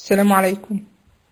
السلام عليكم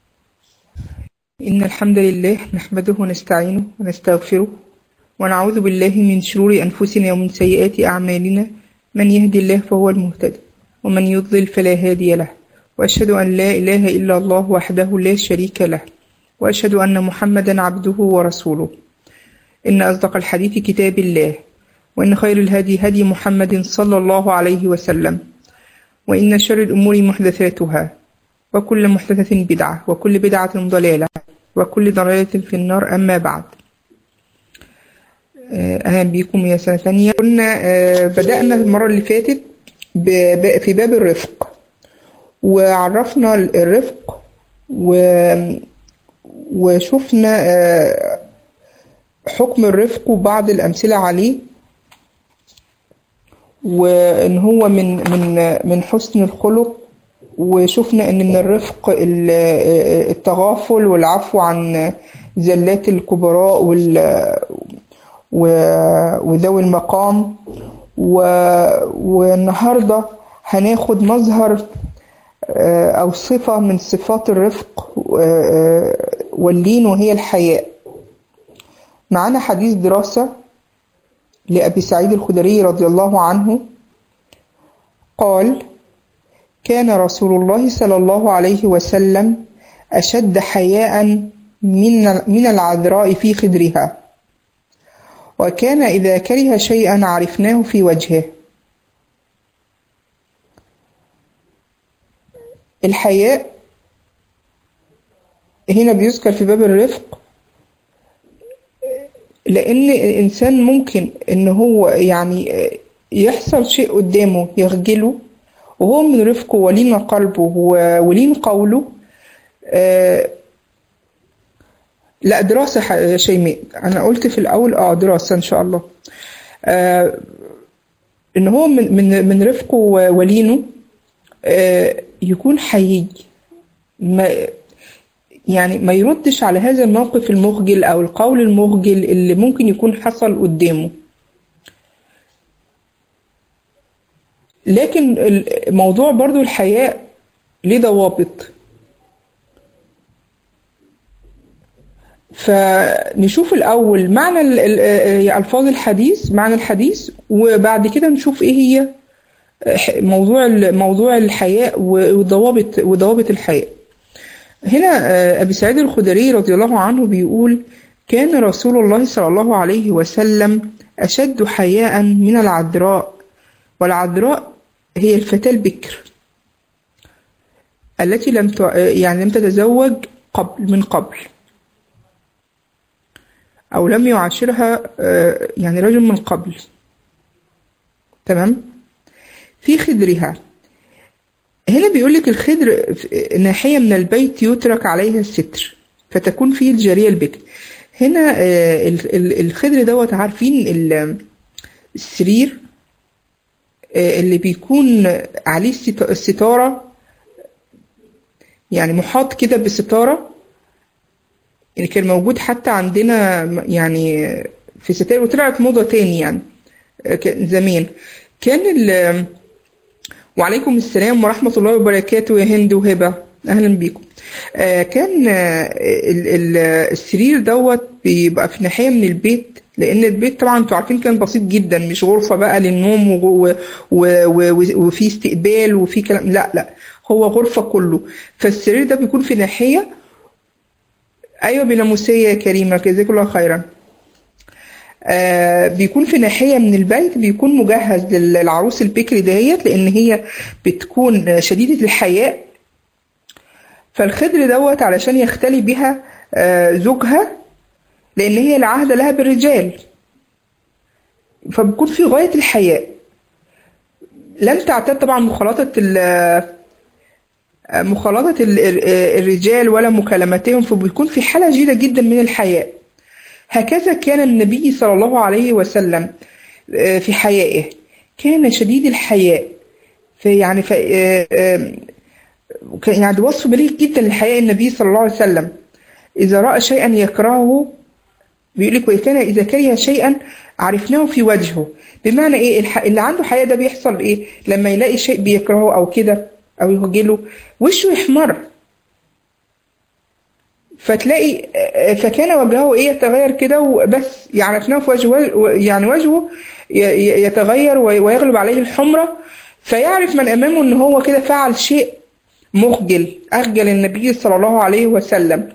إن الحمد لله نحمده ونستعينه ونستغفره ونعوذ بالله من شرور أنفسنا ومن سيئات أعمالنا من يهدي الله فهو المهتدي ومن يضلل فلا هادي له وأشهد أن لا إله إلا الله وحده لا شريك له وأشهد أن محمدا عبده ورسوله إن أصدق الحديث كتاب الله وإن خير الهدي هدي محمد صلى الله عليه وسلم وإن شر الأمور محدثاتها وكل محدثة بدعة وكل بدعة ضلالة وكل ضلالة في النار أما بعد أهلا بكم يا سنة ثانية كنا بدأنا المرة اللي فاتت في باب الرفق وعرفنا الرفق و وشفنا حكم الرفق وبعض الأمثلة عليه وإن هو من من من حسن الخلق وشفنا إن من الرفق التغافل والعفو عن زلات الكبراء وال وذوي المقام والنهارده هناخد مظهر أو صفة من صفات الرفق واللين وهي الحياء معانا حديث دراسة لأبي سعيد الخدري رضي الله عنه قال كان رسول الله صلى الله عليه وسلم أشد حياء من من العذراء في خدرها وكان إذا كره شيئا عرفناه في وجهه الحياء هنا بيذكر في باب الرفق لأن الإنسان ممكن إن هو يعني يحصل شيء قدامه يخجله وهو من رفقه ولين قلبه ولين قوله آه لا دراسة يا شيماء أنا قلت في الأول أه دراسة إن شاء الله آه إن هو من من من رفقه ولينه آه يكون حيي ما يعني ما يردش على هذا الموقف المخجل أو القول المخجل اللي ممكن يكون حصل قدامه لكن موضوع برضو الحياء ليه ضوابط فنشوف الأول معنى ألفاظ الحديث معنى الحديث وبعد كده نشوف إيه هي موضوع موضوع الحياء وضوابط وضوابط الحياء هنا أبي سعيد الخدري رضي الله عنه بيقول كان رسول الله صلى الله عليه وسلم أشد حياء من العذراء والعذراء هي الفتاة البكر التي لم يعني لم تتزوج قبل من قبل أو لم يعاشرها يعني رجل من قبل تمام في خدرها هنا بيقول لك الخدر ناحية من البيت يترك عليها الستر فتكون فيه الجارية البكر هنا الخدر دوت عارفين السرير اللي بيكون عليه الستارة يعني محاط كده بستارة اللي كان موجود حتى عندنا يعني في ستائر وطلعت موضة تاني يعني زمان كان ال وعليكم السلام ورحمة الله وبركاته يا هند وهبة أهلا بيكم آه كان آه السرير دوت بيبقى في ناحية من البيت لأن البيت طبعا انتوا عارفين كان بسيط جدا مش غرفة بقى للنوم و... و... و... وفي استقبال وفي كلام لا لا هو غرفة كله فالسرير ده بيكون في ناحية أيوة بناموسية يا كريمة جزاك الله خيرا آه بيكون في ناحية من البيت بيكون مجهز للعروس البكري دهيت لأن هي بتكون شديدة الحياء فالخدر دوت علشان يختلي بها آه زوجها لأن هي العهد لها بالرجال فبيكون في غاية الحياء لم تعتاد طبعا مخالطة مخالطة الرجال ولا مكالمتهم فبيكون في حالة جيدة جدا من الحياء هكذا كان النبي صلى الله عليه وسلم في حيائه كان شديد الحياء في يعني في يعني وصف بليغ جدا لحياء النبي صلى الله عليه وسلم إذا رأى شيئا يكرهه بيقول لك وكان إذا كره شيئا عرفناه في وجهه بمعنى إيه اللي عنده حياء ده بيحصل إيه لما يلاقي شيء بيكرهه أو كده أو يهجله وشه يحمر فتلاقي فكان وجهه ايه يتغير كده وبس يعني في وجهه يعني وجهه يتغير ويغلب عليه الحمرة فيعرف من امامه ان هو كده فعل شيء مخجل اخجل النبي صلى الله عليه وسلم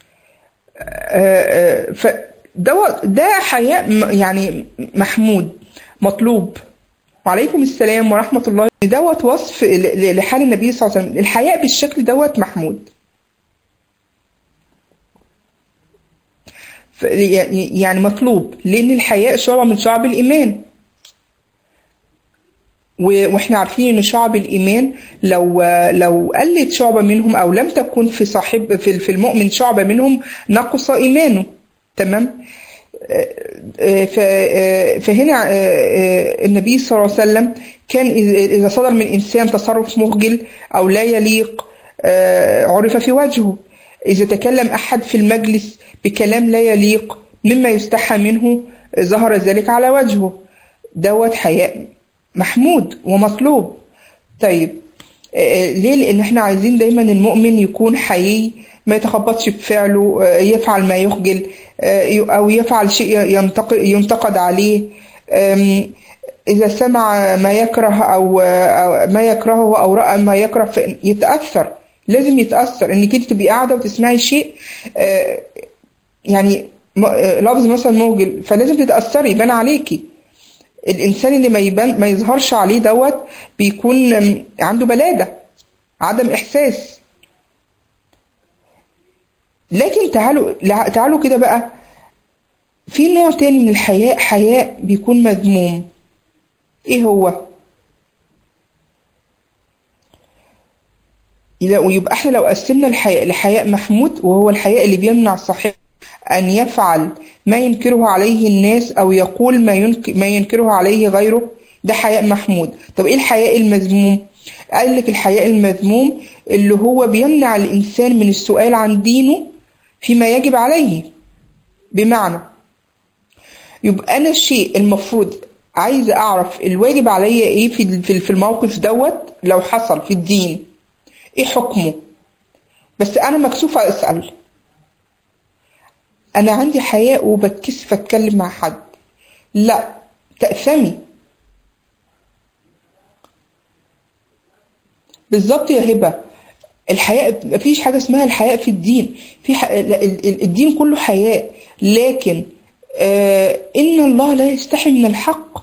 فده ده حياء يعني محمود مطلوب وعليكم السلام ورحمة الله دوت وصف لحال النبي صلى الله عليه وسلم الحياء بالشكل دوت محمود يعني مطلوب لأن الحياء شعبة من شعب الإيمان واحنا عارفين ان شعب الايمان لو لو قلت شعبه منهم او لم تكن في صاحب في في المؤمن شعبه منهم نقص ايمانه تمام فهنا النبي صلى الله عليه وسلم كان اذا صدر من انسان تصرف مخجل او لا يليق عرف في وجهه اذا تكلم احد في المجلس بكلام لا يليق مما يستحى منه ظهر ذلك على وجهه دوت حياء محمود ومطلوب طيب ليه لان احنا عايزين دايما المؤمن يكون حيي ما يتخبطش بفعله يفعل ما يخجل او يفعل شيء ينتقد, ينتقد عليه اذا سمع ما يكره او ما يكرهه او راى ما يكره يتاثر لازم يتاثر انك انت تبقي قاعده وتسمعي شيء يعني لفظ مثلا موجل فلازم تتاثري يبان عليكي الانسان اللي ما يبان ما يظهرش عليه دوت بيكون عنده بلاده عدم احساس لكن تعالوا تعالوا كده بقى في نوع تاني من الحياء حياء بيكون مذموم ايه هو ويبقى احنا لو قسمنا الحياء لحياء محمود وهو الحياء اللي بيمنع صاحبه أن يفعل ما ينكره عليه الناس أو يقول ما, ينك ما ينكره عليه غيره ده حياء محمود طب إيه الحياء المذموم قال لك الحياء المذموم اللي هو بيمنع الإنسان من السؤال عن دينه فيما يجب عليه بمعنى يبقى أنا الشيء المفروض عايزة أعرف الواجب عليا إيه في في الموقف دوت لو حصل في الدين إيه حكمه بس أنا مكسوفة أسأل انا عندي حياء وبتكسف اتكلم مع حد لا تأثمي بالظبط يا هبة الحياء مفيش حاجة اسمها الحياء في الدين في ح... الدين كله حياء لكن آه إن الله لا يستحي من الحق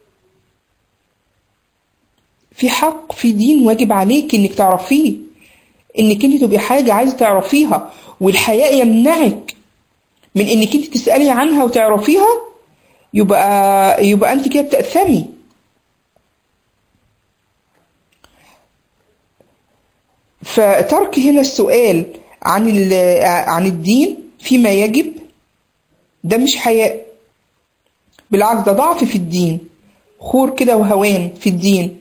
في حق في دين واجب عليك إنك تعرفيه إنك أنت تبقي حاجة عايزة تعرفيها والحياء يمنعك من انك انت تسالي عنها وتعرفيها يبقى يبقى انت كده بتأثمي فترك هنا السؤال عن عن الدين فيما يجب ده مش حياء بالعكس ده ضعف في الدين خور كده وهوان في الدين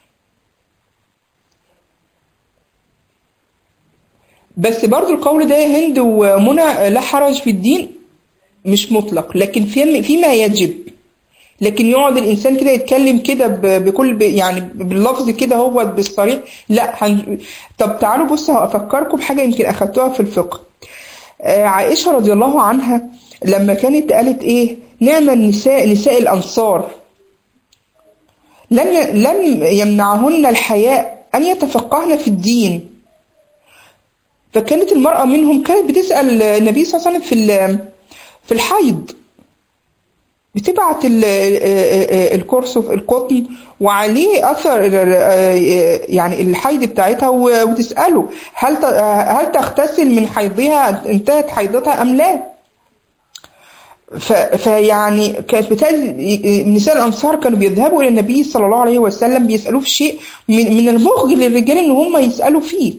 بس برضو القول ده يا هند ومنى لا حرج في الدين مش مطلق لكن في فيما يجب لكن يقعد الانسان كده يتكلم كده بكل يعني باللفظ كده هو بالصريح لا هن... طب تعالوا بصوا هفكركم بحاجه يمكن اخدتوها في الفقه آه عائشه رضي الله عنها لما كانت قالت ايه نعم النساء نساء الانصار لم لم يمنعهن الحياء ان يتفقهن في الدين فكانت المرأة منهم كانت بتسأل النبي صلى الله عليه وسلم في في الحيض بتبعت الكورسوف القطن وعليه اثر يعني الحيض بتاعتها وتساله هل هل تغتسل من حيضها انتهت حيضتها ام لا؟ فيعني كانت بتالي نساء الانصار كانوا بيذهبوا الى النبي صلى الله عليه وسلم بيسالوه في شيء من من المخجل للرجال ان هم يسالوا فيه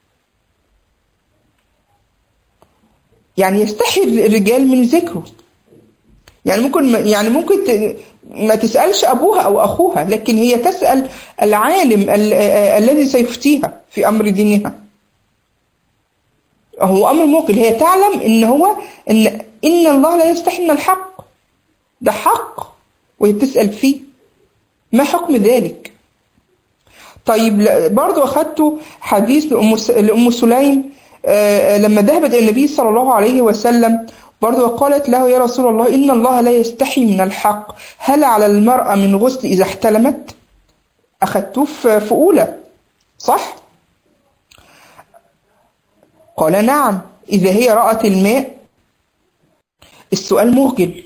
يعني يستحي الرجال من ذكره يعني ممكن يعني ممكن ما تسألش أبوها أو أخوها لكن هي تسأل العالم ال الذي سيفتيها في أمر دينها هو أمر موكل هي تعلم إن هو إن إن الله لا يستحي من الحق ده حق وهي بتسأل فيه ما حكم ذلك طيب برضو أخدت حديث لأم سليم آه، لما ذهبت إلى النبي صلى الله عليه وسلم برضه وقالت له يا رسول الله إن الله لا يستحي من الحق هل على المرأة من غسل إذا احتلمت أخذتوه في في أولى صح قال نعم إذا هي رأت الماء السؤال مخجل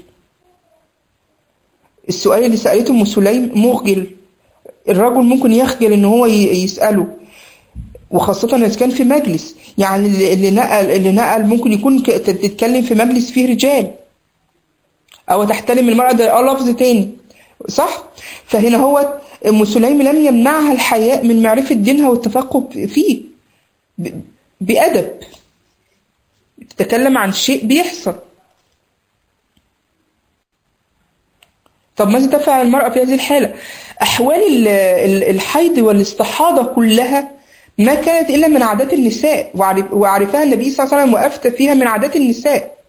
السؤال اللي سألته أم سليم مخجل الرجل ممكن يخجل إن هو ي- يسأله وخاصة إذا كان في مجلس يعني اللي اللي نقل اللي نقل ممكن يكون ك- تتكلم في مجلس فيه رجال أو تحترم المرأة ده اه لفظ تاني صح؟ فهنا هو أم سليم لم يمنعها الحياء من معرفة دينها والتفقه فيه ب- بأدب تتكلم عن شيء بيحصل طب ماذا تفعل المرأة في هذه الحالة؟ أحوال ال- ال- الحيض والاستحاضة كلها ما كانت إلا من عادات النساء وعرف- وعرفها النبي صلى الله عليه وسلم وأفتى فيها من عادات النساء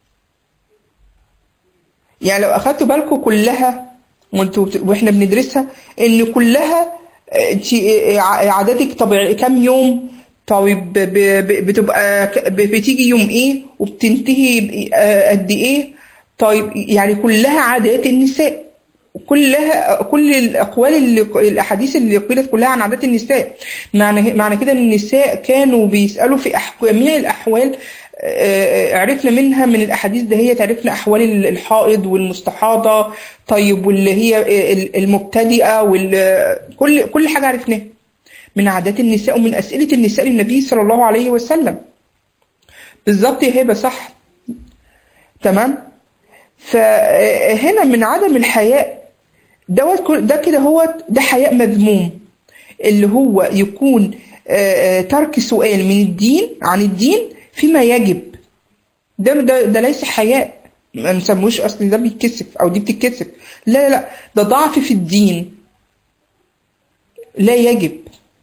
يعني لو أخدتوا بالكم كلها وانتوا بت- واحنا بندرسها ان كلها آه، انت آه، ع- عاداتك طبيعي كام يوم طيب ب- ب- بتبقى ك- ب- بتيجي يوم ايه وبتنتهي ب- آه، قد ايه طيب يعني كلها عادات النساء كلها كل الاقوال اللي الاحاديث اللي قيلت كلها عن عادات النساء معنى معنى كده ان النساء كانوا بيسالوا في أح- جميع الاحوال آه، عرفنا منها من الاحاديث دهيت عرفنا احوال الحائض والمستحاضه طيب واللي هي المبتدئه وال كل كل حاجه عرفناها من عادات النساء ومن اسئله النساء للنبي صلى الله عليه وسلم بالظبط يا هبه صح تمام فهنا من عدم الحياء دوت كل- ده كده هو ده حياء مذموم اللي هو يكون آه، آه، ترك سؤال من الدين عن الدين فيما يجب ده ده, ده ليس حياء ما نسموش اصل ده بيتكسف او دي بتتكسف لا لا لا ده ضعف في الدين لا يجب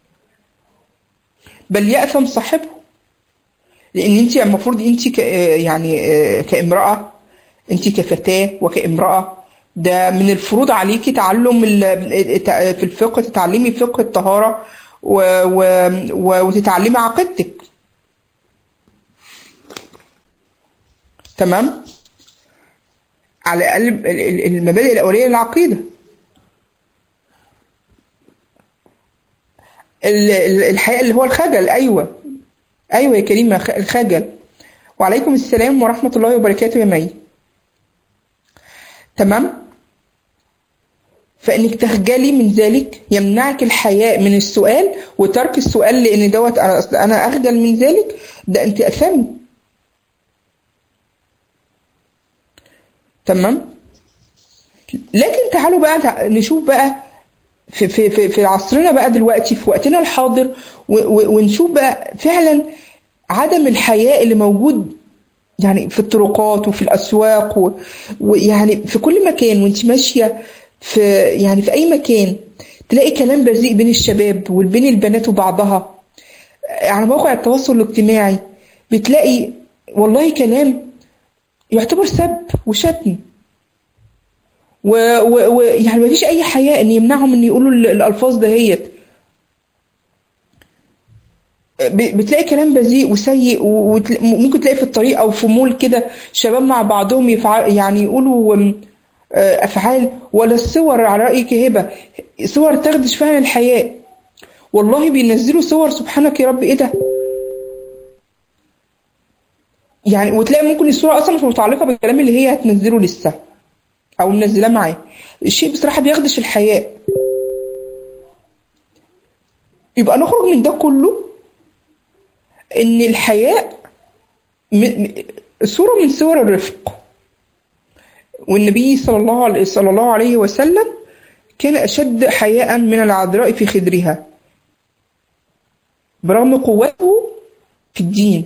بل يأثم صاحبه لان انت المفروض انت ك يعني آه، كامراه انت كفتاه وكامراه ده من الفروض عليكي تعلم ال- في الفقه تتعلمي فقه الطهاره و و و وتتعلمي عقيدتك تمام على الاقل ال- ال- المبادئ الاوليه للعقيده ال- ال- الحقيقه اللي هو الخجل ايوه ايوه يا كريمه خ- الخجل وعليكم السلام ورحمه الله وبركاته يا مي تمام فانك تخجلي من ذلك يمنعك الحياء من السؤال وترك السؤال لان دوت انا أصل انا اخجل من ذلك ده انت اثمي تمام لكن تعالوا بقى تع- نشوف بقى في في في في عصرنا بقى دلوقتي في وقتنا الحاضر و- و- ونشوف بقى فعلا عدم الحياء اللي موجود يعني في الطرقات وفي الاسواق و- ويعني في كل مكان وانت ماشيه في يعني في اي مكان تلاقي كلام بذيء بين الشباب وبين البنات وبعضها على مواقع التواصل الاجتماعي بتلاقي والله كلام يعتبر سب وشتم ويعني و... و... يعني ما فيش اي حياء ان يمنعهم ان يقولوا ال- الالفاظ دهيت ب- بتلاقي كلام بذيء وسيء وممكن تلاقي في الطريق او في مول كده شباب مع بعضهم يفع... يعني يقولوا أم، آه، افعال ولا الصور على رايك يا هبه صور تخدش فعلا الحياء والله بينزلوا صور سبحانك يا رب ايه ده يعني وتلاقي ممكن الصوره اصلا مش متعلقه بالكلام اللي هي هتنزله لسه او منزلاه معاه الشيء بصراحه بيخدش الحياء يبقى نخرج من ده كله ان الحياء م... م... صوره من صور الرفق والنبي صلى الله عليه صلى الله عليه وسلم كان اشد حياء من العذراء في خدرها برغم قوته في الدين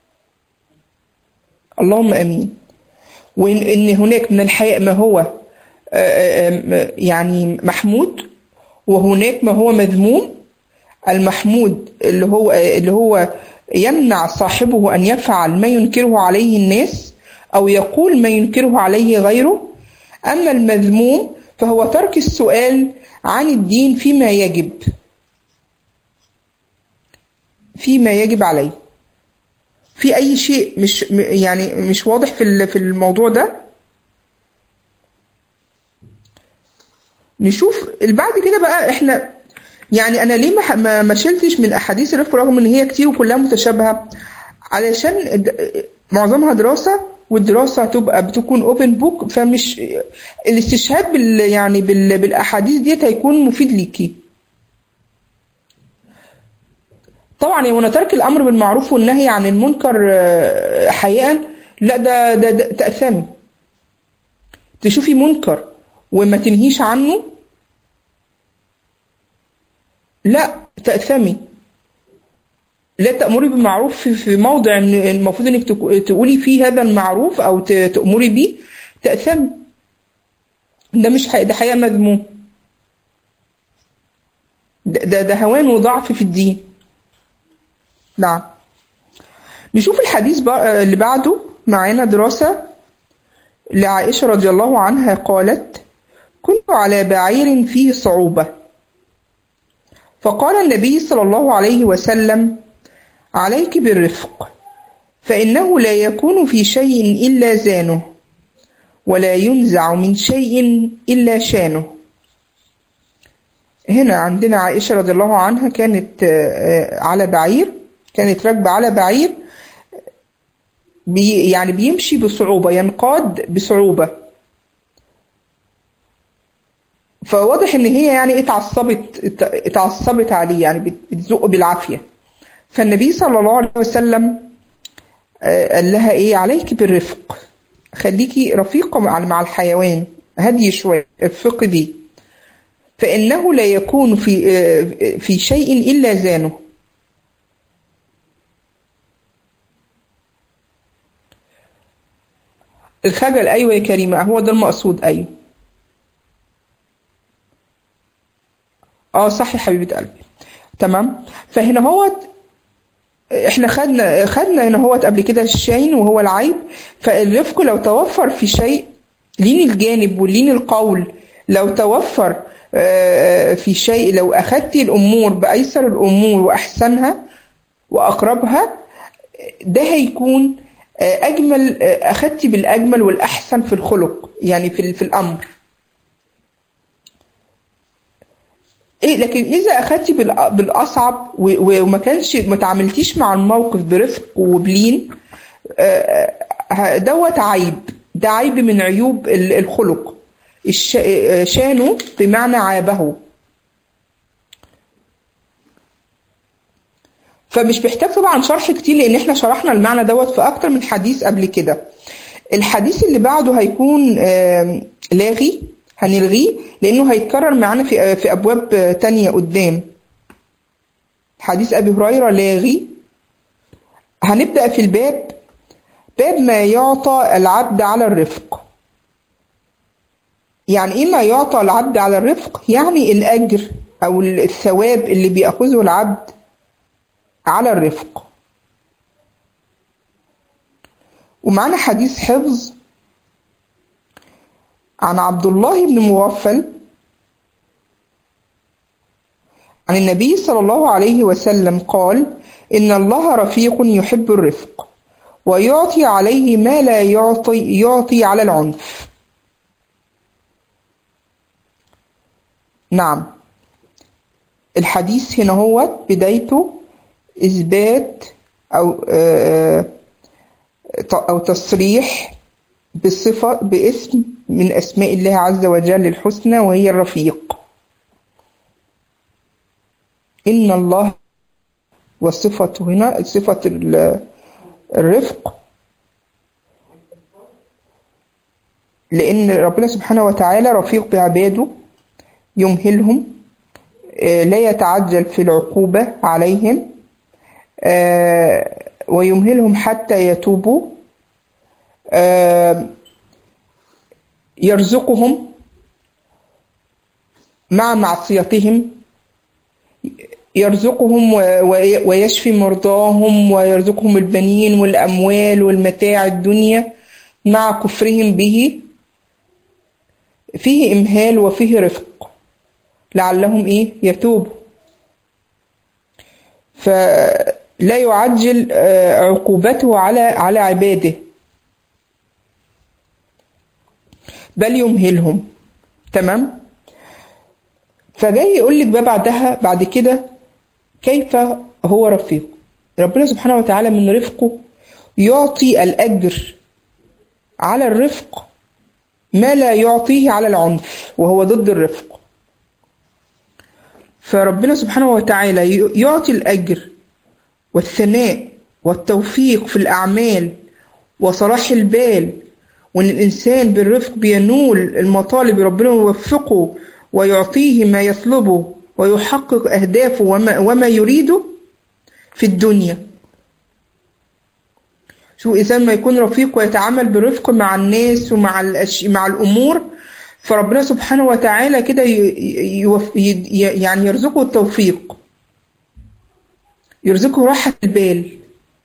اللهم امين وان ان هناك من الحياء ما هو آه، آه، آه، يعني محمود وهناك ما هو مذموم المحمود اللي هو اللي هو يمنع صاحبه ان يفعل ما ينكره عليه الناس او يقول ما ينكره عليه غيره اما المذموم فهو ترك السؤال عن الدين فيما يجب فيما يجب عليه في أي شيء مش م- يعني مش واضح في ال- في الموضوع ده نشوف بعد كده بقى احنا يعني انا ليه ما ح- ما ما شلتش من احاديث الرفق رغم ان هي كتير وكلها متشابهه علشان الد- معظمها دراسه والدراسه هتبقى بتكون اوبن بوك فمش الاستشهاد بال يعني بال بالاحاديث ديت هيكون مفيد ليكي طبعا يا منى ترك الامر بالمعروف والنهي عن المنكر آه، حقيقه لا ده ده, ده تأثمي تشوفي منكر وما تنهيش عنه لا تأثمي لا تأمري بالمعروف في- في موضع إن المفروض انك تك- تقولي فيه هذا المعروف او ت- تأمري بيه تأثمي ده مش حقيقة ده حقيقة مذموم ده, ده ده هوان وضعف في الدين نعم نشوف الحديث بقى اللي بعده معانا دراسة لعائشة رضي الله عنها قالت كنت على بعير فيه صعوبة فقال النبي صلى الله عليه وسلم عليك بالرفق فإنه لا يكون في شيء إلا زانه ولا ينزع من شيء إلا شانه هنا عندنا عائشة رضي الله عنها كانت آه، آه، على بعير كانت راكبة على بعير بي يعني بيمشي بصعوبة ينقاد بصعوبة فواضح ان هي يعني اتعصبت ات- اتعصبت عليه يعني بت- بتزق بالعافية فالنبي صلى الله عليه وسلم آه، قال لها ايه عليك بالرفق خليكي رفيقة مع مع الحيوان هدي شوية الرفق دي فإنه لا يكون في آه، في شيء إلا زانه الخجل أيوة يا كريمة هو ده المقصود أيوة اه صح يا حبيبة قلبي تمام فهنا هو احنا خدنا خدنا هنا هو قبل كده الشين وهو العيب فالرفق لو توفر في شيء لين الجانب ولين القول لو توفر آه، في شيء لو أخدت الأمور بأيسر الأمور وأحسنها وأقربها ده هيكون آه، أجمل آه، أخدت بالأجمل والأحسن في الخلق يعني في في الأمر ايه لكن اذا اخدتي بالأ- بالاصعب و- و- وما كانش ما تعاملتيش مع الموقف برفق وبلين آه، آه، دوت عيب ده عيب من عيوب ال- الخلق الش- آه، شانه بمعنى عابه فمش محتاج طبعا شرح كتير لان احنا شرحنا المعنى دوت في اكتر من حديث قبل كده الحديث اللي بعده هيكون آم، لاغي هنلغيه لانه هيتكرر معانا في في ابواب آه، تانية قدام حديث ابي هريره لاغي هنبدا في الباب باب ما يعطى العبد على الرفق يعني ايه ما يعطى العبد على الرفق يعني الاجر او الثواب اللي بياخذه العبد على الرفق ومعنا حديث حفظ عن عبد الله بن مغفل عن النبي صلى الله عليه وسلم قال إن الله رفيق يحب الرفق ويعطي عليه ما لا يعطي يعطي على العنف نعم الحديث هنا هو بدايته إثبات أو آه، أو تصريح بصفة باسم من أسماء الله عز وجل الحسنى وهي الرفيق إن الله وصفته هنا صفة ال- الرفق لأن ربنا سبحانه وتعالى رفيق بعباده يمهلهم آه، لا يتعجل في العقوبة عليهم آه، ويمهلهم حتى يتوبوا آه، يرزقهم مع معصيتهم يرزقهم و- و- ويشفي مرضاهم ويرزقهم البنين والأموال والمتاع الدنيا مع كفرهم به فيه إمهال وفيه رفق لعلهم إيه يتوبوا لا يعجل آه، عقوبته على على عباده بل يمهلهم تمام فجاي يقول لك بقى بعدها بعد كده كيف هو رفيق ربنا سبحانه وتعالى من رفقه يعطي الأجر على الرفق ما لا يعطيه على العنف وهو ضد الرفق فربنا سبحانه وتعالى يعطي الأجر والثناء والتوفيق في الأعمال وصلاح البال وإن الإنسان بالرفق بينول المطالب ربنا يوفقه ويعطيه ما يطلبه ويحقق أهدافه وما, وما يريده في الدنيا شو إذا ما يكون رفيق ويتعامل برفق مع الناس ومع الأش... مع الأمور فربنا سبحانه وتعالى كده ي... ي... يعني يرزقه التوفيق يرزقه راحة البال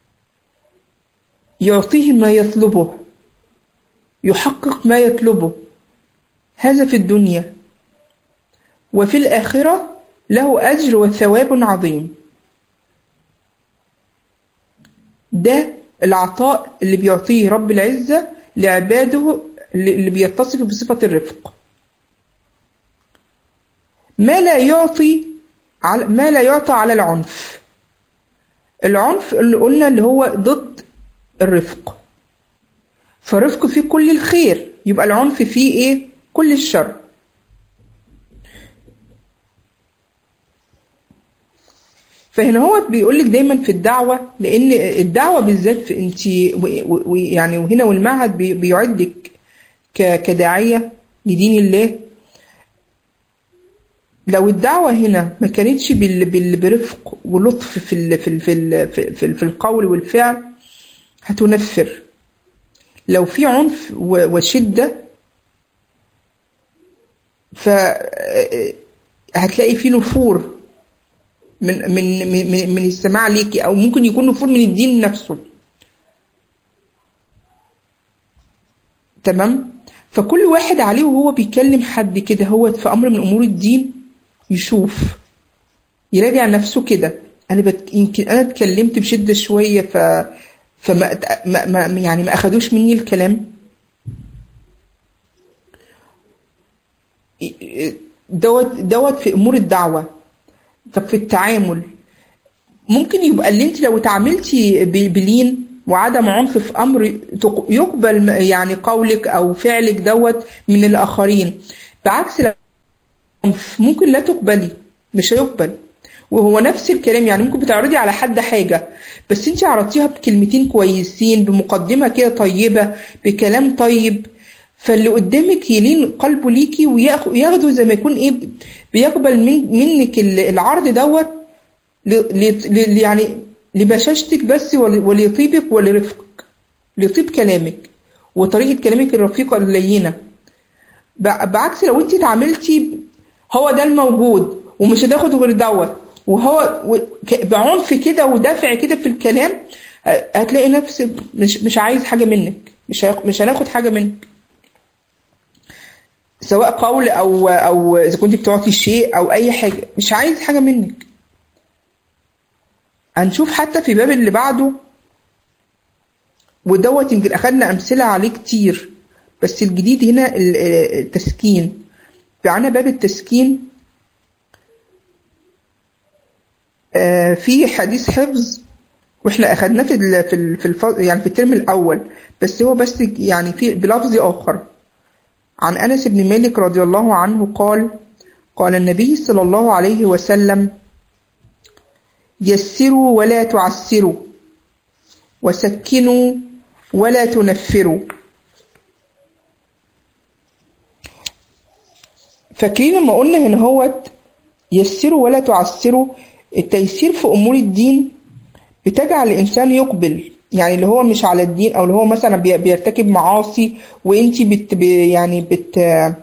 يعطيه ما يطلبه يحقق ما يطلبه هذا في الدنيا وفي الآخرة له أجر وثواب عظيم ده العطاء اللي بيعطيه رب العزة لعباده اللي بيتصف بصفة الرفق ما لا يعطي ما لا يعطى على العنف العنف اللي قلنا اللي هو ضد الرفق فالرفق فيه كل الخير يبقى العنف فيه ايه كل الشر فهنا هو بيقول لك دايما في الدعوة لأن الدعوة بالذات في أنت يعني وهنا والمعهد بيعدك كداعية لدين الله لو الدعوة هنا ما كانتش برفق ولطف في ال في ال في ال في, ال في القول والفعل هتنفر لو في عنف وشدة ف هتلاقي في نفور من من من, من السماع ليكي او ممكن يكون نفور من الدين نفسه تمام فكل واحد عليه وهو بيكلم حد كده هو في امر من امور الدين يشوف يراجع نفسه كده انا بت... يمكن انا اتكلمت بشده شويه ف فما ما... ما... يعني ما اخدوش مني الكلام دوت دوت في امور الدعوه طب في التعامل ممكن يبقى اللي انت لو اتعاملتي بلين وعدم عنف في امر يقبل يعني قولك او فعلك دوت من الاخرين بعكس العنف ممكن لا تقبلي مش هيقبل وهو نفس الكلام يعني ممكن بتعرضي على حد حاجة بس انت عرضتيها بكلمتين كويسين بمقدمة كده طيبة بكلام طيب فاللي قدامك يلين قلبه ليكي وياخده زي ما يكون ايه بيقبل من منك العرض دوت يعني لبشاشتك بس ولطيبك ولرفقك لطيب كلامك وطريقة كلامك الرفيقة اللينة بعكس لو انت اتعاملتي هو ده الموجود ومش هتاخد غير دوت وهو بعنف كده ودافع كده في الكلام هتلاقي نفسك مش مش عايز حاجة منك مش مش هناخد حاجة منك سواء قول او او اذا كنت بتعطي شيء او اي حاجه مش عايز حاجه منك هنشوف حتى في باب اللي بعده ودوت يمكن اخدنا امثله عليه كتير بس الجديد هنا التسكين معانا باب التسكين في حديث حفظ واحنا اخدناه في في في يعني في الترم الاول بس هو بس يعني في بلفظ اخر عن أنس بن مالك رضي الله عنه قال قال النبي صلى الله عليه وسلم يسروا ولا تعسروا وسكنوا ولا تنفروا فاكرين لما قلنا هنا هوت يسروا ولا تعسروا التيسير في أمور الدين بتجعل الإنسان يقبل يعني اللي هو مش على الدين او اللي هو مثلا بيرتكب معاصي وانت بت يعني بت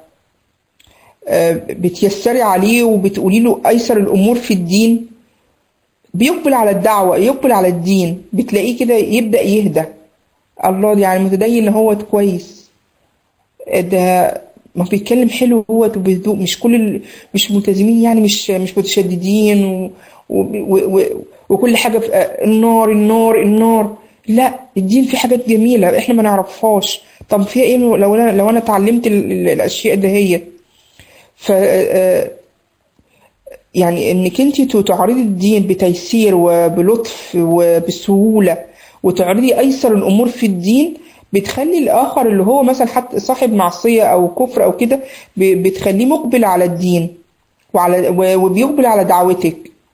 بتيسري عليه وبتقولي له ايسر الامور في الدين بيقبل على الدعوه يقبل على الدين بتلاقيه كده يبدا يهدى الله يعني متدين هو كويس ده ما بيتكلم حلو هو بهدوء مش كل ال... مش ملتزمين يعني مش مش متشددين و... و و و وكل حاجة في النار النار النار لا الدين فيه حاجات جميلة احنا ما نعرفهاش طب فيها ايه لو انا لو انا اتعلمت ال- ال- الاشياء ده هي ف آه، يعني انك انت تعرضي الدين بتيسير وبلطف وبسهولة وتعرضي ايسر الامور في الدين بتخلي الاخر اللي هو مثلا حتى صاحب معصية او كفر او كده ب- بتخليه مقبل على الدين وعلى و- وبيقبل على دعوتك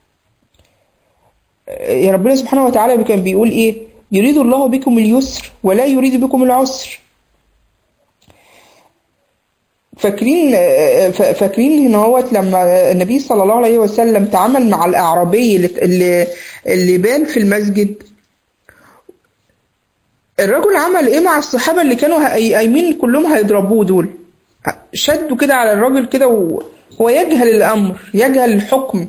يا ربنا سبحانه وتعالى كان بيقول ايه يريد الله بكم اليسر ولا يريد بكم العسر فاكرين ف- فاكرين هنا هوت لما النبي صلى الله عليه وسلم تعامل مع الأعرابي اللي اللي, اللي بان في المسجد الرجل عمل ايه مع الصحابة اللي كانوا هي- قايمين كلهم هيضربوه دول شدوا كده على الراجل كده وهو يجهل الأمر يجهل الحكم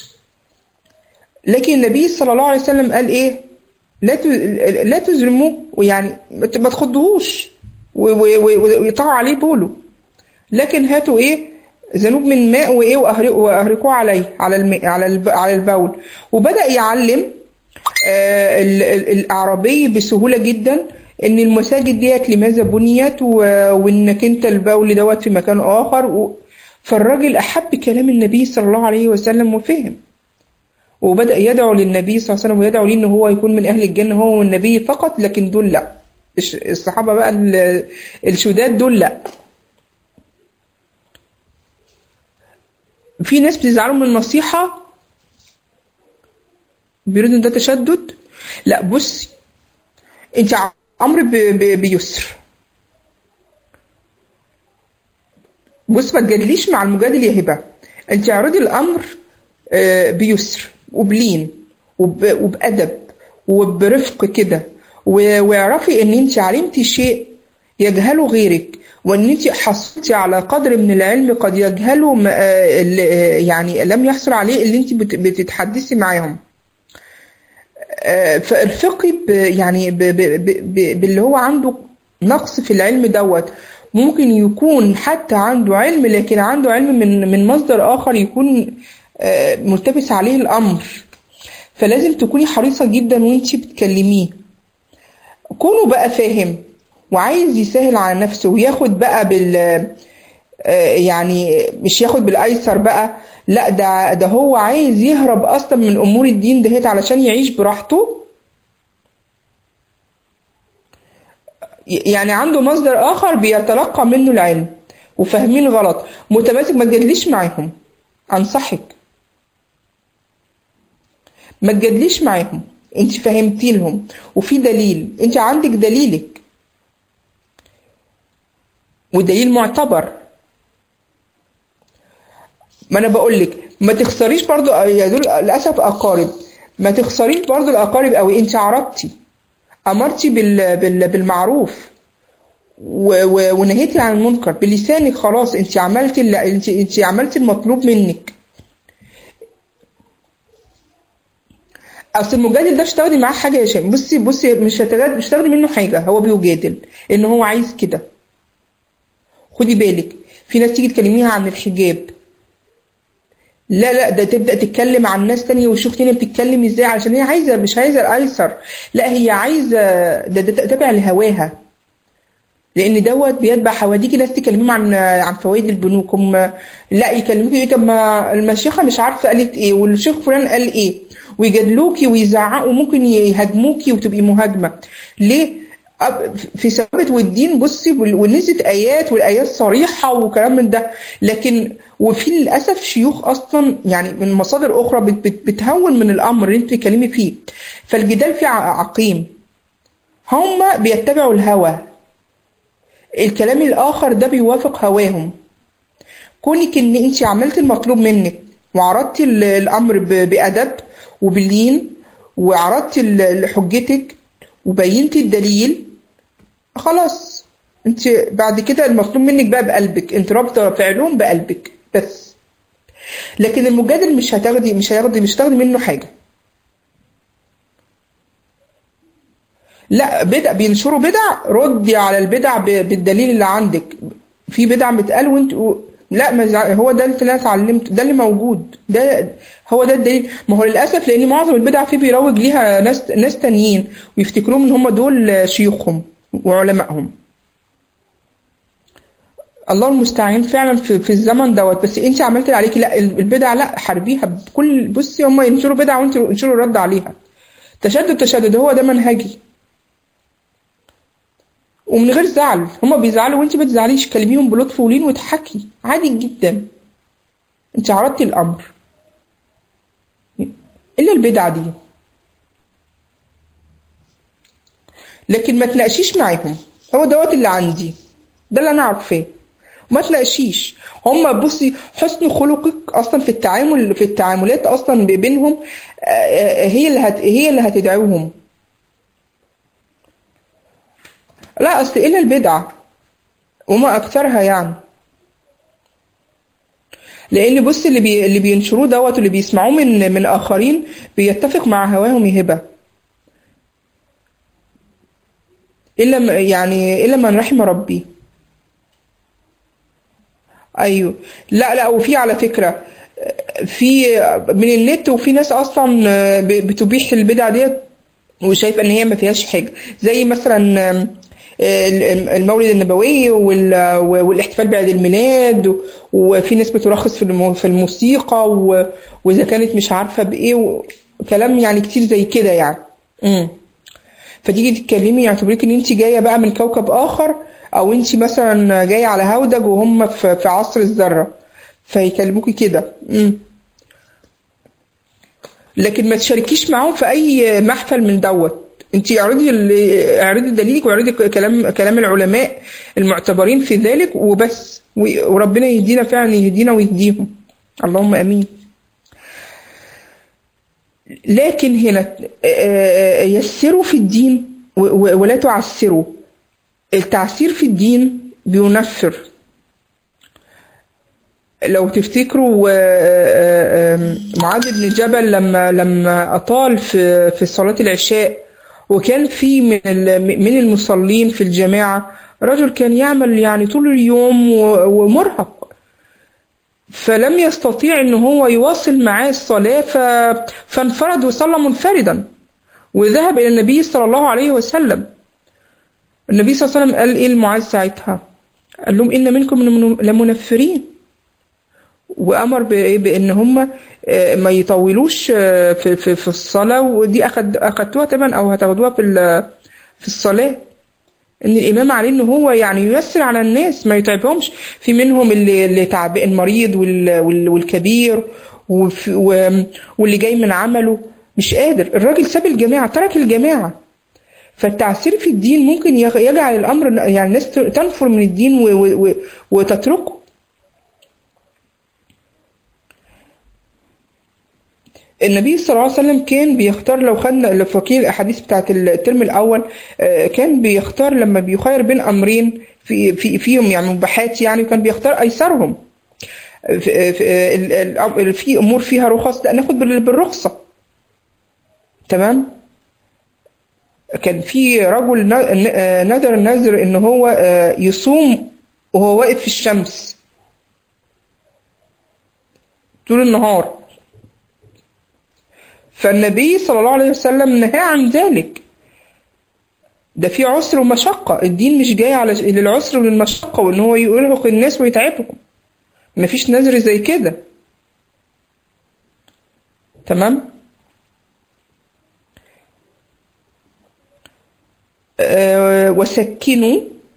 لكن النبي صلى الله عليه وسلم قال ايه لا ت- لا تظلموه ويعني ما ت- ما تخضوهوش و- و- و- ويقطعوا عليه بوله لكن هاتوا ايه ذنوب من ماء وايه وأهرق- واهرقوه عليه على الم... على الب... على البول وبدأ يعلم آه ال... ال- الاعرابي بسهولة جدا ان المساجد ديت لماذا بنيت و... وانك انت البول دوت في مكان اخر و... فالراجل احب كلام النبي صلى الله عليه وسلم وفهم وبدأ يدعو للنبي صلى الله عليه وسلم ويدعو ليه ان هو يكون من اهل الجنة هو والنبي فقط لكن دول لا الش- الصحابة بقى ال- الشداد دول لا في ناس بتزعلوا من النصيحة بيقولوا ان ده تشدد لا بصي انت امر ب- ب- بيسر بص ما تجادليش مع المجادل يا هبه انت اعرضي الامر آه، بيسر وبلين وب- وبادب وبرفق كده و- واعرفي ان انت علمتي شيء يجهله غيرك وان انت حصلتي على قدر من العلم قد يجهله م- آه، اللي- آه، يعني لم يحصل عليه اللي انت بت- بتتحدثي معاهم آه، فارفقي ب- يعني ب- ب- ب- ب- باللي هو عنده نقص في العلم دوت ممكن يكون حتى عنده علم لكن عنده علم من من مصدر آخر يكون آه، ملتبس عليه الأمر فلازم تكوني حريصة جدا وانتي بتكلميه كونه بقى فاهم وعايز يسهل على نفسه وياخد بقى بال آه، يعني مش ياخد بالايسر بقى لا ده ده هو عايز يهرب اصلا من امور الدين دهيت علشان يعيش براحته ي- يعني عنده مصدر اخر بيتلقى منه العلم وفاهمين غلط متماسك ما تجادليش معاهم انصحك ما تجادليش معاهم انت فهمتي لهم وفي دليل انت عندك دليلك ودليل معتبر ما انا بقول لك ما تخسريش برضو يا دول للاسف اقارب ما تخسريش برضو الاقارب قوي انت عرضتي امرتي بال... بال... بالمعروف و... و... ونهيتي عن المنكر بلسانك خلاص انت عملتي ال... انت انت عملتي المطلوب منك اصل المجادل ده مش هتاخدي معاه حاجه يا شيخ بصي بصي مش هتاخدي مش هتاخدي منه حاجه هو بيجادل ان هو عايز كده خدي بالك في ناس تيجي تكلميها عن الحجاب لا لا ده تبدأ تتكلم عن ناس تانية وشوف تانية بتتكلم ازاي علشان هي عايزة مش عايزة الأيسر لا هي عايزة ده, ده تابع لهواها لأن دوت بيتبع هواديكي ناس تكلمهم عن عن فوائد البنوك هم لا يكلموكي ايه طب ما المشيخة مش عارفة قالت ايه والشيخ فلان قال ايه ويجادلوكي ويزعقوا ممكن يهاجموكي وتبقي مهاجمة ليه؟ في ثوابت والدين بصي ونزلت ايات والايات صريحه وكلام من ده لكن وفي للاسف شيوخ اصلا يعني من مصادر اخرى بت بت بتهون من الامر اللي انت بتتكلمي فيه فالجدال فيه عقيم هم بيتبعوا الهوى الكلام الاخر ده بيوافق هواهم كونك ان انت عملت المطلوب منك وعرضتي الامر بادب وباللين وعرضتي حجتك وبينتي الدليل خلاص انت بعد كده المطلوب منك بقى بقلبك انت رابطه فعلهم بقلبك بس لكن المجادل مش هتاخدي مش هياخدي مش هتاخدي منه حاجه لا بدع بينشروا بدع ردي على البدع بالدليل اللي عندك في بدع متقال وانت لا ما زع- هو ده اللي انا اتعلمته ده اللي موجود ده هو ده الدليل ما هو للاسف لان معظم البدع فيه بيروج ليها ناس ناس تانيين ويفتكروهم ان هم دول شيوخهم وعلمائهم الله المستعان فعلا في, في الزمن دوت بس انت عملت اللي عليكي لا البدع لا حاربيها بكل بصي هم ينشروا بدع وانت انشروا الرد عليها تشدد تشدد هو ده منهجي ومن غير زعل هما بيزعلوا وانت ما تزعليش كلميهم بلطف ولين وتحكي عادي جدا انت عرضتي الامر الا البدعه دي لكن ما تناقشيش معاهم هو دوت اللي عندي ده اللي انا عارفاه وما تناقشيش هم بصي حسن خلقك اصلا في التعامل في التعاملات اصلا بينهم آه، آه، هي اللي هت هي اللي هتدعوهم لا اصل الا البدعه وما اكثرها يعني لان بص اللي بي اللي بينشروه دوت واللي بيسمعوه من من اخرين بيتفق مع هواهم هبه الا م- يعني الا من رحم ربي ايوه لا لا وفي على فكره في من النت وفي ناس اصلا ب- بتبيح البدع ديت وشايفه ان هي ما فيهاش حاجه زي مثلا ال- المولد النبوي وال- والاحتفال بعيد الميلاد وفي ناس بترخص في الم- في الموسيقى و- واذا كانت مش عارفه بايه كلام يعني كتير زي كده يعني امم فتيجي تتكلمي يعتبريك ان انت جايه بقى من كوكب اخر او انت مثلا جايه على هودج وهم في في عصر الذره فيكلموكي كده امم لكن ما تشاركيش معاهم في اي محفل من دوت انت اعرضي ال- اعرضي دليلك واعرضي كلام كلام العلماء المعتبرين في ذلك وبس و- وربنا يهدينا فعلا يهدينا ويهديهم اللهم امين لكن هنا آه، يسروا في الدين و- و- ولا تعسروا التعسير في الدين بينفر لو تفتكروا آه، آه، آه، معاذ بن جبل لما لما أطال في في صلاة العشاء وكان في من ال- من المصلين في الجماعة رجل كان يعمل يعني طول اليوم و- ومرهق فلم يستطيع ان هو يواصل معاه الصلاة ف- فانفرد وصلى منفردا وذهب الى النبي صلى الله عليه وسلم النبي صلى الله عليه وسلم قال ايه لمعاذ ساعتها قال لهم ان منكم لمنفرين وامر بإيه؟ بان هم آه، ما يطولوش آه، في في في الصلاه ودي اخد اخدتوها طبعا او هتاخدوها في ال- في الصلاه ان الامام عليه ان هو يعني ييسر على الناس ما يتعبهمش في منهم اللي اللي تعب المريض وال- وال- والكبير وف- و- واللي جاي من عمله مش قادر الراجل ساب الجماعه ترك الجماعه فالتعسير في الدين ممكن يغ- يجعل الامر يعني الناس تنفر من الدين و- و- و- وتتركه النبي صلى الله عليه وسلم كان بيختار لو خدنا لو فاكرين الاحاديث بتاعت الترم الاول آه، كان بيختار لما بيخير بين امرين في في فيهم يعني مباحات يعني وكان بيختار ايسرهم في, في, ال- ال- في امور فيها رخص لا ناخد بال- بالرخصه تمام كان في رجل ن- ن- نذر نذر ان هو آه، يصوم وهو واقف في الشمس طول النهار فالنبي صلى الله عليه وسلم نهى عن ذلك ده في عسر ومشقة الدين مش جاي على للعسر وللمشقة وان هو يرهق الناس ويتعبهم مفيش نذر زي كده تمام أه وسكنوا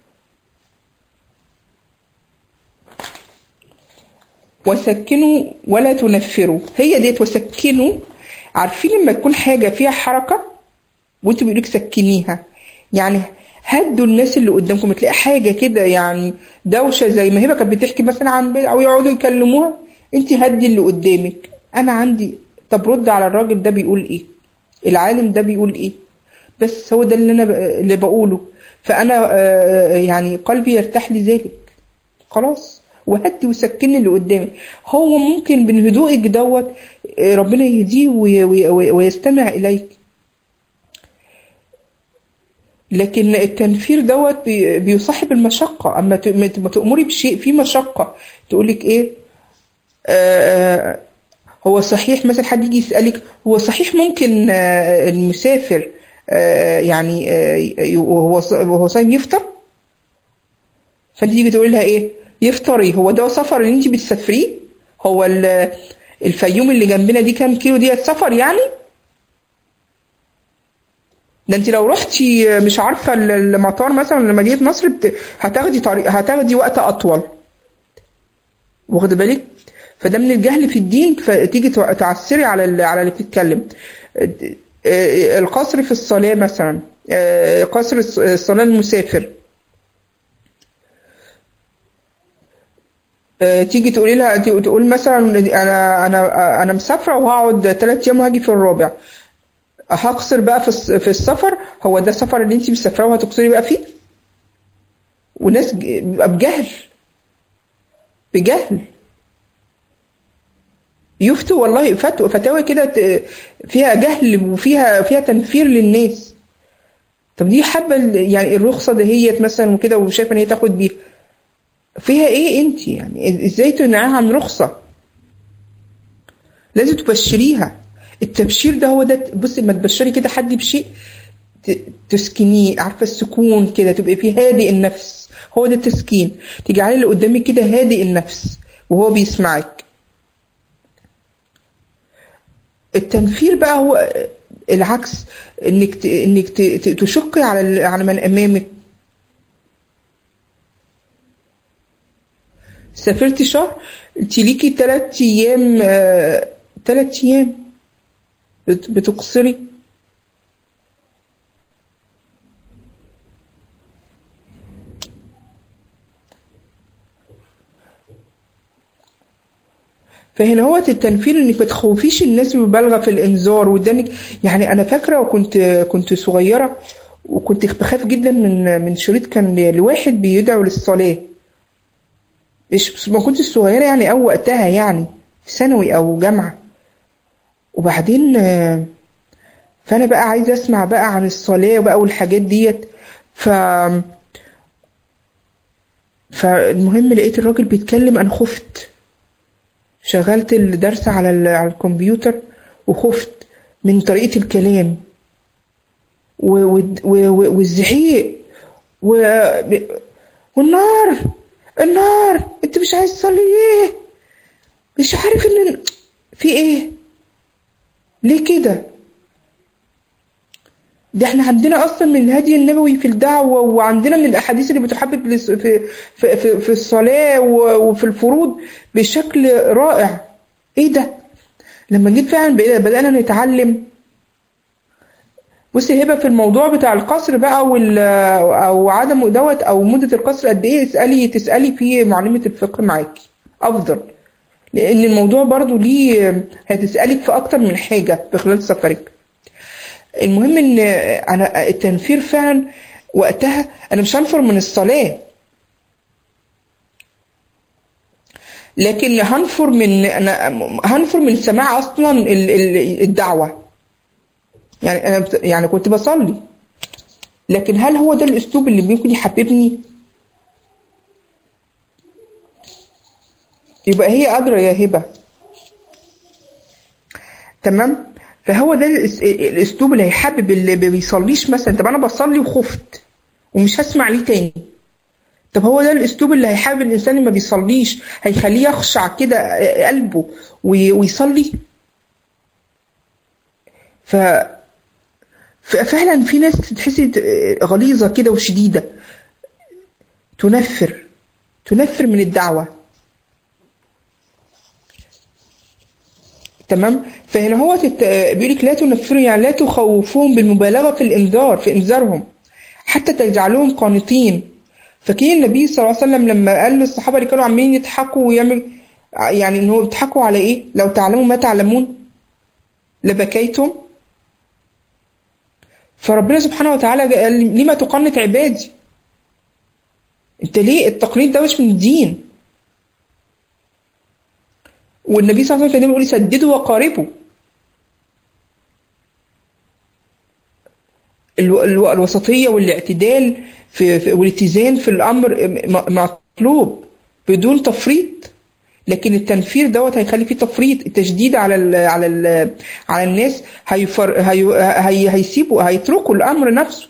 وسكنوا ولا تنفروا هي ديت وسكنوا عارفين لما تكون حاجة فيها حركة وانتوا بيقولك سكنيها يعني هدوا الناس اللي قدامكم تلاقي حاجة كده يعني دوشة زي ما هبة كانت بتحكي مثلا عن بيت أو يقعدوا يكلموها انت هدي اللي قدامك أنا عندي طب رد على الراجل ده بيقول إيه العالم ده بيقول إيه بس هو ده اللي أنا ب... اللي بقوله فأنا آه، يعني قلبي يرتاح لذلك خلاص وهدي وسكني اللي قدامي هو ممكن من هدوءك دوت آه، ربنا يهديه وي- وي- وي- ويستمع إليك لكن التنفير دوت بي- بيصاحب المشقة أما ت- ما تأمري بشيء فيه مشقة تقولك إيه آه هو صحيح مثلا حد يجي يسألك هو صحيح ممكن آه المسافر آه يعني آه وهو ص- وهو صايم يفطر فانت تيجي تقول لها ايه يفطري هو ده سفر اللي انت بتسافريه هو ال- الفيوم اللي جنبنا دي كام كيلو ديت سفر يعني ده انت لو رحتي مش عارفه ال- المطار مثلا لمدينه نصر بت... هتاخدي طريق هتاخدي وقت اطول واخد بالك فده من الجهل في الدين فتيجي تع- تعسري على ال- على اللي بتتكلم آه، القصر في الصلاه مثلا آه، قصر الص- الصلاه المسافر آه، تيجي تقولي لها ت- تقول مثلا انا انا انا مسافره وهقعد ثلاث ايام وهاجي في الرابع هقصر بقى في الس- في السفر هو ده السفر اللي انت مسافراه وهتقصري بقى فيه وناس ج- بيبقى بجهل بجهل يفتوا والله فتوى فتاوى كده ت- فيها جهل وفيها فيها تنفير للناس طب دي حابه ال- يعني الرخصه دهيت مثلا وكده وشايفه ان هي تاخد بيها فيها ايه انت يعني إز- ازاي تمنعيها عن رخصه لازم تبشريها التبشير ده هو ده بصي لما تبشري كده حد بشيء ت- تسكنيه عارفه السكون كده تبقي فيه هادئ النفس هو ده التسكين تجعلي اللي قدامك كده هادئ النفس وهو بيسمعك التنفير بقى هو العكس انك ت... انك ت... ت- تشقي على ال... على من امامك سافرتي شهر انت ليكي تلات ايام آه... تلات ايام بت... بتقصري فهنا هو التنفير انك ما تخوفيش الناس مبالغه في الانذار وادانك يعني انا فاكره وكنت كنت صغيره وكنت بخاف جدا من من شريط كان لواحد بيدعو للصلاه مش ما كنتش صغيره يعني او وقتها يعني في ثانوي او جامعه وبعدين آه، فانا بقى عايزه اسمع بقى عن الصلاه بقى والحاجات ديت ف فالمهم لقيت الراجل بيتكلم انا خفت شغلت الدرس على ال- على الكمبيوتر وخفت من طريقة الكلام و- و- و- والزعيق و- والنار النار انت مش عايز تصلي ايه مش عارف ان في ايه ليه كده ده احنا عندنا اصلا من الهدي النبوي في الدعوه وعندنا من الاحاديث اللي بتحبب للس- في في في, في الصلاه و- وفي الفروض بشكل رائع ايه ده لما جيت فعلا بقينا- بدانا نتعلم بصي هبه في الموضوع بتاع القصر بقى وال او عدم دوت او مده القصر قد ايه اسالي تسالي في معلمه الفقه معاكي افضل لان الموضوع برضو ليه هتسالك في اكتر من حاجه في خلال سفرك المهم ان انا التنفير فعلا وقتها انا مش هنفر من الصلاه لكن هنفر من انا هنفر من سماع اصلا ال- ال- الدعوه يعني انا بت- يعني كنت بصلي لكن هل هو ده الاسلوب اللي ممكن يحببني يبقى هي ادرى يا هبه تمام فهو ده الأس- الاسلوب اللي هيحبب اللي ما بيصليش مثلا طب انا بصلي وخفت ومش هسمع ليه تاني طب هو ده الاسلوب اللي هيحبب الانسان اللي ما بيصليش هيخليه يخشع كده قلبه وي- ويصلي ف ففعلا في ناس تحسي غليظه كده وشديده تنفر تنفر من الدعوه تمام فهنا هو تت... بيقول لك لا تنفروا يعني لا تخوفوهم بالمبالغه في الانذار في انذارهم حتى تجعلوهم قانطين فكان النبي صلى الله عليه وسلم لما قال للصحابه اللي كانوا عمالين يضحكوا ويعمل يعني ان هو بيضحكوا على ايه لو تعلموا ما تعلمون لبكيتم فربنا سبحانه وتعالى قال لما تقنط عبادي انت ليه التقنيط ده مش من الدين والنبي صلى الله عليه وسلم كان بيقول سددوا وقاربوا الو- الو- الوسطية والاعتدال في في- والاتزان في الأمر م- مطلوب بدون تفريط لكن التنفير دوت هيخلي فيه تفريط التشديد على ال على ال على الناس هيفر هي هي هيسيبوا هيتركوا الأمر نفسه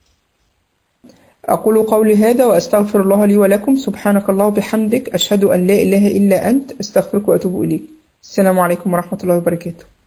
أقول قولي هذا وأستغفر الله لي ولكم سبحانك الله وبحمدك أشهد أن لا إله إلا أنت أستغفرك وأتوب إليك السلام عليكم ورحمة الله وبركاته